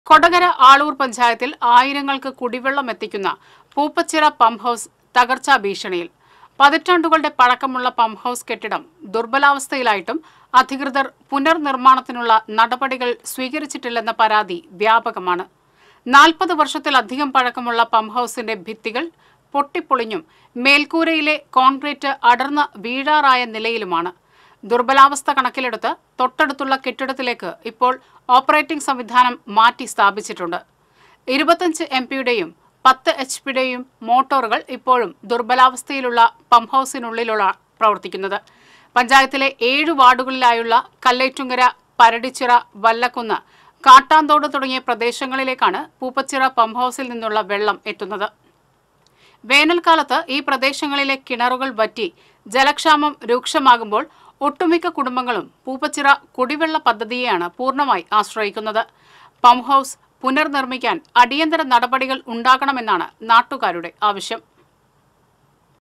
കൊടകര ആളൂർ പഞ്ചായത്തിൽ ആയിരങ്ങൾക്ക് കുടിവെള്ളം എത്തിക്കുന്ന പൂപ്പച്ചിറ പമ്പ് ഹൌസ് തകർച്ചാ ഭീഷണിയിൽ പതിറ്റാണ്ടുകളുടെ പഴക്കമുള്ള പമ്പ് ഹൌസ് കെട്ടിടം ദുർബലാവസ്ഥയിലായിട്ടും അധികൃതർ പുനർനിർമ്മാണത്തിനുള്ള നടപടികൾ സ്വീകരിച്ചിട്ടില്ലെന്ന പരാതി വ്യാപകമാണ് നാൽപ്പത് വർഷത്തിലധികം പഴക്കമുള്ള പമ്പ് ഹൌസിന്റെ ഭിത്തികൾ പൊട്ടിപ്പൊളിഞ്ഞും മേൽക്കൂരയിലെ കോൺക്രീറ്റ് അടർന്ന് വീഴാറായ നിലയിലുമാണ് ദുർബലാവസ്ഥ കണക്കിലെടുത്ത് തൊട്ടടുത്തുള്ള കെട്ടിടത്തിലേക്ക് ഇപ്പോൾ ഓപ്പറേറ്റിംഗ് സംവിധാനം മാറ്റി സ്ഥാപിച്ചിട്ടുണ്ട് ഇരുപത്തഞ്ച് എം പിയുടെയും പത്ത് എച്ച് പിയുടെയും മോട്ടോറുകൾ ഇപ്പോഴും ദുർബലാവസ്ഥയിലുള്ള പമ്പ് ഹൌസിനുള്ളിലുള്ള പ്രവർത്തിക്കുന്നത് പഞ്ചായത്തിലെ ഏഴ് വാർഡുകളിലായുള്ള കല്ലേറ്റുങ്കര പരടിച്ചിറ വല്ലക്കുന്ന് കാട്ടാന്തോട് തുടങ്ങിയ പ്രദേശങ്ങളിലേക്കാണ് പൂപ്പച്ചിറ പമ്പ് ഹൌസിൽ നിന്നുള്ള വെള്ളം എത്തുന്നത് വേനൽക്കാലത്ത് ഈ പ്രദേശങ്ങളിലെ കിണറുകൾ വറ്റി ജലക്ഷാമം രൂക്ഷമാകുമ്പോൾ ഒട്ടുമിക്ക കുടുംബങ്ങളും പൂപ്പച്ചിറ കുടിവെള്ള പദ്ധതിയെയാണ് പൂർണ്ണമായി ആശ്രയിക്കുന്നത് പമ്പ് ഹൌസ് പുനർനിർമ്മിക്കാൻ അടിയന്തര നടപടികൾ ഉണ്ടാകണമെന്നാണ് നാട്ടുകാരുടെ ആവശ്യം